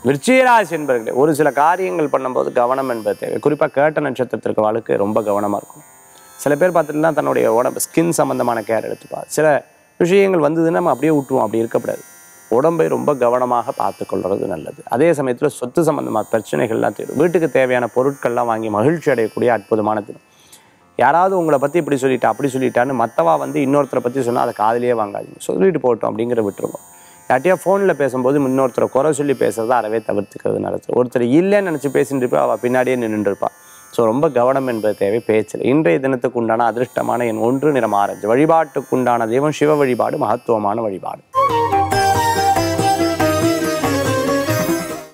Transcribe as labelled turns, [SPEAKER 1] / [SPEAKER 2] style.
[SPEAKER 1] விருச்சிகராசி என்பர்களே ஒரு சில காரியங்கள் பண்ணும்போது கவனம் என்பது தேவை குறிப்பாக கேட்ட நட்சத்திரத்திற்கு வாழ்க்கை ரொம்ப கவனமாக இருக்கும் சில பேர் பார்த்துட்டுனா தன்னுடைய உடம்பு ஸ்கின் சம்மந்தமான கேர் எடுத்துப்பா சில விஷயங்கள் வந்ததுன்னா நம்ம அப்படியே விட்டுருவோம் அப்படி இருக்கக்கூடாது உடம்பை ரொம்ப கவனமாக பார்த்துக்கொள்வது நல்லது அதே சமயத்தில் சொத்து சம்மந்தமான பிரச்சனைகள்லாம் தீரும் வீட்டுக்கு தேவையான பொருட்கள்லாம் வாங்கி மகிழ்ச்சி அடையக்கூடிய அற்புதமான தினம் யாராவது உங்களை பற்றி இப்படி சொல்லிட்டா அப்படி சொல்லிட்டான்னு மற்றவா வந்து இன்னொருத்தரை பற்றி சொன்னால் அதை காதுலயே வாங்காதீங்க சொல்லிட்டு போட்டோம் அப்படிங்கிற விட்டுருவோம் யார்ட்டையா ஃபோனில் பேசும்போது இன்னொருத்தரை குறை சொல்லி பேசுறதை அறவே தவிர்த்துக்கிறது நல்லது ஒருத்தர் இல்லைன்னு நினச்சி பேசிட்டு இருப்பா அவள் பின்னாடியே நின்றுட்டு இருப்பா ஸோ ரொம்ப கவனம் என்பது தேவை பேச்சில் இன்றைய தினத்துக்கு உண்டான அதிர்ஷ்டமான என் ஒன்று நிறம் ஆரஞ்சு வழிபாட்டுக்குண்டான தெய்வம் சிவ வழிபாடு மகத்துவமான வழிபாடு